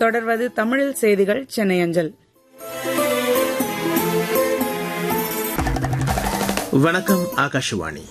தொடர்வது தமிழில் செய்திகள் சென்னை அஞ்சல் வணக்கம் ஆகாஷவாணி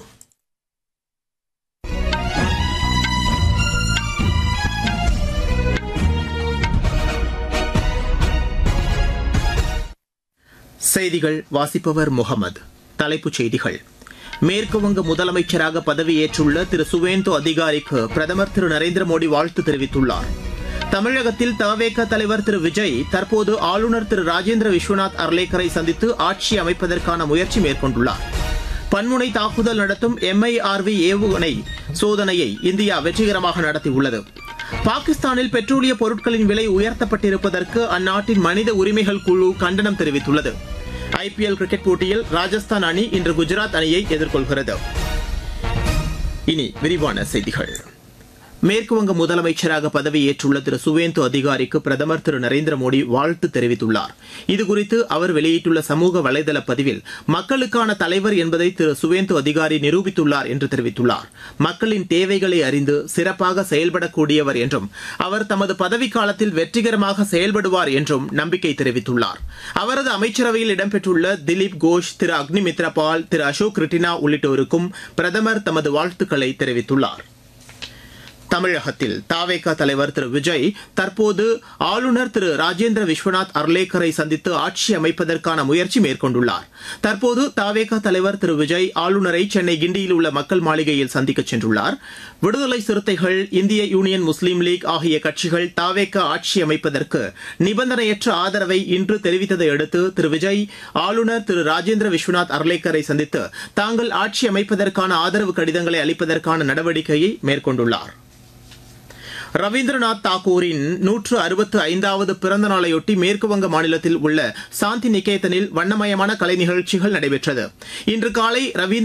செய்திகள் வாசிப்பவர் முகமது தலைப்புச் செய்திகள் மேற்குவங்க முதலமைச்சராக பதவியேற்றுள்ள திரு சுவேந்து அதிகாரிக்கு பிரதமர் திரு நரேந்திர மோடி வாழ்த்து தெரிவித்துள்ளார் தமிழகத்தில் தவேக தலைவர் திரு விஜய் தற்போது ஆளுநர் திரு ராஜேந்திர விஸ்வநாத் அர்லேக்கரை சந்தித்து ஆட்சி அமைப்பதற்கான முயற்சி மேற்கொண்டுள்ளார் பன்முனை தாக்குதல் நடத்தும் எம்ஐஆர்வி ஏவுகணை சோதனையை இந்தியா வெற்றிகரமாக நடத்தியுள்ளது பாகிஸ்தானில் பெட்ரோலிய பொருட்களின் விலை உயர்த்தப்பட்டிருப்பதற்கு அந்நாட்டின் மனித உரிமைகள் குழு கண்டனம் தெரிவித்துள்ளது ஐபிஎல் கிரிக்கெட் போட்டியில் ராஜஸ்தான் அணி இன்று குஜராத் அணியை எதிர்கொள்கிறது இனி விரிவான செய்திகள் மேற்குவங்க முதலமைச்சராக பதவியேற்றுள்ள திரு சுவேந்து அதிகாரிக்கு பிரதமர் திரு நரேந்திர மோடி வாழ்த்து தெரிவித்துள்ளார் இதுகுறித்து அவர் வெளியிட்டுள்ள சமூக வலைதள பதிவில் மக்களுக்கான தலைவர் என்பதை திரு சுவேந்து அதிகாரி நிரூபித்துள்ளார் என்று தெரிவித்துள்ளார் மக்களின் தேவைகளை அறிந்து சிறப்பாக செயல்படக்கூடியவர் என்றும் அவர் தமது பதவிக்காலத்தில் வெற்றிகரமாக செயல்படுவார் என்றும் நம்பிக்கை தெரிவித்துள்ளார் அவரது அமைச்சரவையில் இடம்பெற்றுள்ள திலீப் கோஷ் திரு அக்னிமித்ரா பால் திரு அசோக் ரிட்டினா உள்ளிட்டோருக்கும் பிரதமர் தமது வாழ்த்துக்களை தெரிவித்துள்ளார் தமிழகத்தில் தாவேகா தலைவர் திரு விஜய் தற்போது ஆளுநர் திரு ராஜேந்திர விஸ்வநாத் அர்லேக்கரை சந்தித்து ஆட்சி அமைப்பதற்கான முயற்சி மேற்கொண்டுள்ளார் தற்போது தாவேகா தலைவர் திரு விஜய் ஆளுநரை சென்னை கிண்டியில் உள்ள மக்கள் மாளிகையில் சந்திக்க சென்றுள்ளார் விடுதலை சிறுத்தைகள் இந்திய யூனியன் முஸ்லீம் லீக் ஆகிய கட்சிகள் தாவேகா ஆட்சி அமைப்பதற்கு நிபந்தனையற்ற ஆதரவை இன்று தெரிவித்ததை அடுத்து திரு விஜய் ஆளுநர் திரு ராஜேந்திர விஸ்வநாத் அர்லேக்கரை சந்தித்து தாங்கள் ஆட்சி அமைப்பதற்கான ஆதரவு கடிதங்களை அளிப்பதற்கான நடவடிக்கையை மேற்கொண்டுள்ளார் ரவீந்திரநாத் தாகூரின் நூற்று அறுபத்து ஐந்தாவது பிறந்த நாளையொட்டி மேற்குவங்க மாநிலத்தில் உள்ள சாந்தி நிகேதனில் வண்ணமயமான கலை நிகழ்ச்சிகள் நடைபெற்றது இன்று காலை ரவீந்திர